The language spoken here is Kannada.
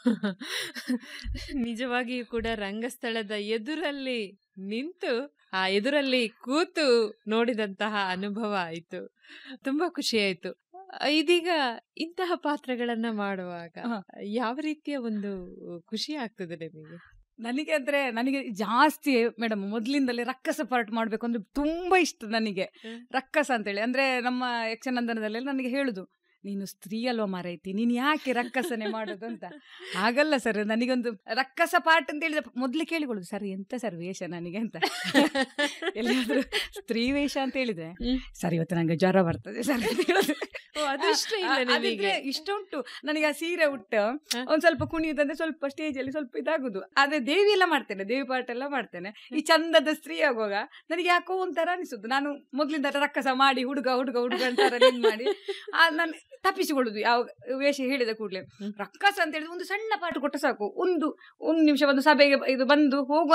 ನಿಜವಾಗಿಯೂ ಕೂಡ ರಂಗಸ್ಥಳದ ಎದುರಲ್ಲಿ ನಿಂತು ಆ ಎದುರಲ್ಲಿ ಕೂತು ನೋಡಿದಂತಹ ಅನುಭವ ಆಯ್ತು ತುಂಬಾ ಖುಷಿ ಆಯ್ತು ಇದೀಗ ಇಂತಹ ಪಾತ್ರಗಳನ್ನ ಮಾಡುವಾಗ ಹ. ಯಾವ ರೀತಿಯ ಒಂದು ಖುಷಿ ಆಗ್ತದೆ ನಿಮಗೆ ನನಗೆ ಅಂದ್ರೆ ನನಗೆ ಜಾಸ್ತಿ ಮೇಡಮ್ ಮೊದ್ಲಿಂದಲೇ ರಕ್ಕಸ ಪಾರ್ಟ್ ಮಾಡ್ಬೇಕು ಅಂದ್ರೆ ತುಂಬಾ ಇಷ್ಟ ನನಗೆ ಹ್ಮ್. ರಕ್ಕಸ ಅಂತೇಳಿ ಅಂದ್ರೆ ನಮ್ಮ ಯಕ್ಷನಂದನದಲ್ಲಿ ನನಗೆ ಹೇಳುದು ನೀನು ಸ್ತ್ರೀ ಅಲ್ವಾ ಮಾರೈತಿ ನೀನ್ ಯಾಕೆ ರಕ್ಕಸನೆ ಮಾಡೋದು ಅಂತ ಹಾಗಲ್ಲ ಸರ್ ನನಗೊಂದು ರಕ್ಕಸ ಪಾರ್ಟ್ ಅಂತ ಹೇಳಿದ್ರೆ ಮೊದ್ಲು ಕೇಳಿಕೊಳ್ಳುದು ಸರ್ ಎಂತ ಸರ್ ವೇಷ ನನಗೆ ಅಂತ ಎಲ್ಲಾದ್ರೂ ಸ್ತ್ರೀ ವೇಷ ಅಂತ ಹೇಳಿದ್ರೆ ಹ್ಮ್. ಸರ್ ಇವತ್ತು ನಂಗೆ ಜ್ವರ ಬರ್ತದೆ ಸರ್ ಅಂತ ಹೇಳೋದು. ಓ, ಅದು ಇಷ್ಟ ಇಲ್ಲ ಆ, ಅದಿದ್ರೆ ನಿನಗೆ ಇಷ್ಟ ಉಂಟು ನನಗೆ ಆ ಸೀರೆ ಉಟ್ಟು ಹ. ಒಂದ್ ಸ್ವಲ್ಪ ಕುಣಿಯುದಂದ್ರೆ ಸ್ವಲ್ಪ ಸ್ಟೇಜ್ ಅಲ್ಲಿ ಸ್ವಲ್ಪ ಇದಾಗುದು ಆದ್ರೆ ದೇವಿ ಎಲ್ಲ ಮಾಡ್ತೇನೆ ದೇವಿ ಪಾಠ ಎಲ್ಲ ಮಾಡ್ತೇನೆ ಈ ಚಂದದ ಸ್ತ್ರೀ ಆಗುವಾಗ ನನಗೆ ಯಾಕೋ ಒಂಥರ ಅನಿಸುದು ನಾನು ಮೊದ್ಲಿಂದ ರಕ್ಕಸ ಮಾಡಿ ಹುಡುಗ ಹುಡುಗ ಹುಡುಗ ಅಂತಾರ ನಿನ್ ಮಾಡಿ ಆ ನಾನು ತಪ್ಪಿಸಿಕೊಳ್ಳುದು ಯಾವ ವೇಷ ಹೇಳಿದ ಕೂಡಲೇ ಹ್ಮ್. ರಕ್ಕಸ ಅಂತ ಹೇಳಿದ್ರೆ ಒಂದು ಸಣ್ಣ ಪಾಠ ಕೊಟ್ಟು ಸಾಕು ಒಂದು ಒಂದು ನಿಮಿಷ ಒಂದು ಸಭೆಗೆ ಇದು ಬಂದು ಹೋಗುವ